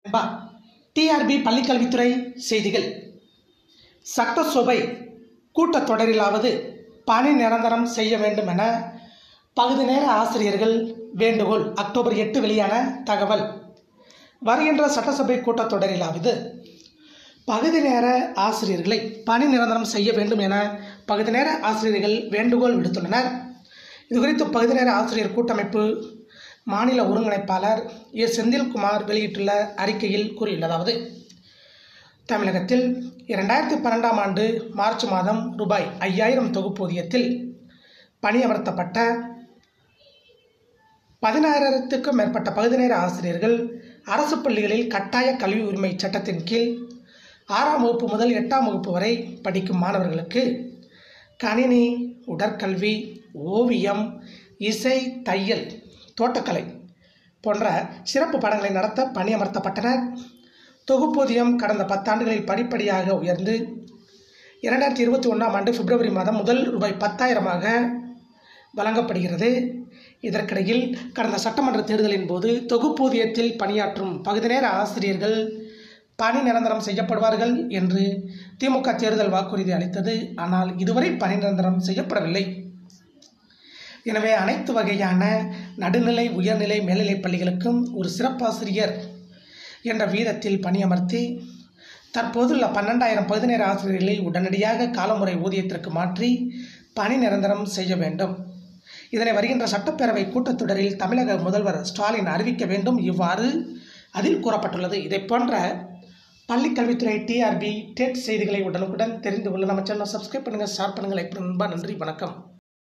நண்பா டிஆர்பி பள்ளிக்கல்வித்துறை செய்திகள் சட்டசபை கூட்டத்தொடரிலாவது பணி நிரந்தரம் செய்ய வேண்டும் என பகுதி நேர ஆசிரியர்கள் வேண்டுகோள் அக்டோபர் எட்டு வெளியான தகவல் வருகின்ற சட்டசபை கூட்டத்தொடரிலாவது பகுதி நேர ஆசிரியர்களை பணி நிரந்தரம் செய்ய வேண்டும் என பகுதி நேர ஆசிரியர்கள் வேண்டுகோள் விடுத்துள்ளனர் இதுகுறித்து பகுதி நேர ஆசிரியர் கூட்டமைப்பு மாநில ஒருங்கிணைப்பாளர் எஸ் செந்தில்குமார் வெளியிட்டுள்ள அறிக்கையில் கூறியுள்ளதாவது தமிழகத்தில் இரண்டாயிரத்தி பன்னெண்டாம் ஆண்டு மார்ச் மாதம் ரூபாய் ஐயாயிரம் தொகுப்பூதியத்தில் பணியமர்த்தப்பட்ட பதினாயிரத்துக்கும் மேற்பட்ட பகுதி நேர ஆசிரியர்கள் அரசு பள்ளிகளில் கட்டாய கல்வி உரிமை சட்டத்தின் கீழ் ஆறாம் வகுப்பு முதல் எட்டாம் வகுப்பு வரை படிக்கும் மாணவர்களுக்கு கணினி உடற்கல்வி ஓவியம் இசை தையல் தோட்டக்கலை போன்ற சிறப்பு பாடங்களை நடத்த பணியமர்த்தப்பட்டனர் தொகுப்பூதியம் கடந்த பத்தாண்டுகளில் படிப்படியாக உயர்ந்து இரண்டாயிரத்தி இருபத்தி ஒன்றாம் ஆண்டு பிப்ரவரி மாதம் முதல் ரூபாய் பத்தாயிரமாக வழங்கப்படுகிறது இதற்கிடையில் கடந்த சட்டமன்ற தேர்தலின் போது தொகுப்பூதியத்தில் பணியாற்றும் பகுதி நேர ஆசிரியர்கள் பணி நிரந்தரம் செய்யப்படுவார்கள் என்று திமுக தேர்தல் வாக்குறுதி அளித்தது ஆனால் இதுவரை பணி நிரந்தரம் செய்யப்படவில்லை எனவே அனைத்து வகையான நடுநிலை உயர்நிலை மேல்நிலைப் பள்ளிகளுக்கும் ஒரு சிறப்பாசிரியர் என்ற வீதத்தில் பணியமர்த்தி தற்போதுள்ள பன்னெண்டாயிரம் பகுதிநேர ஆசிரியர்களை உடனடியாக காலமுறை ஊதியத்திற்கு மாற்றி பணி நிரந்தரம் செய்ய வேண்டும் இதனை வருகின்ற சட்டப்பேரவை கூட்டத்தொடரில் தமிழக முதல்வர் ஸ்டாலின் அறிவிக்க வேண்டும் இவ்வாறு அதில் கூறப்பட்டுள்ளது இதை போன்ற பள்ளிக்கல்வித்துறை டிஆர்பி டெட் செய்திகளை உடனுக்குடன் தெரிந்து கொள்ள நம்ம சேனல் சப்ஸ்கிரைப் பண்ணுங்கள் ஷேர் பண்ணுங்கள் லைக் பண்ணுங்கள் நன்றி வணக்கம்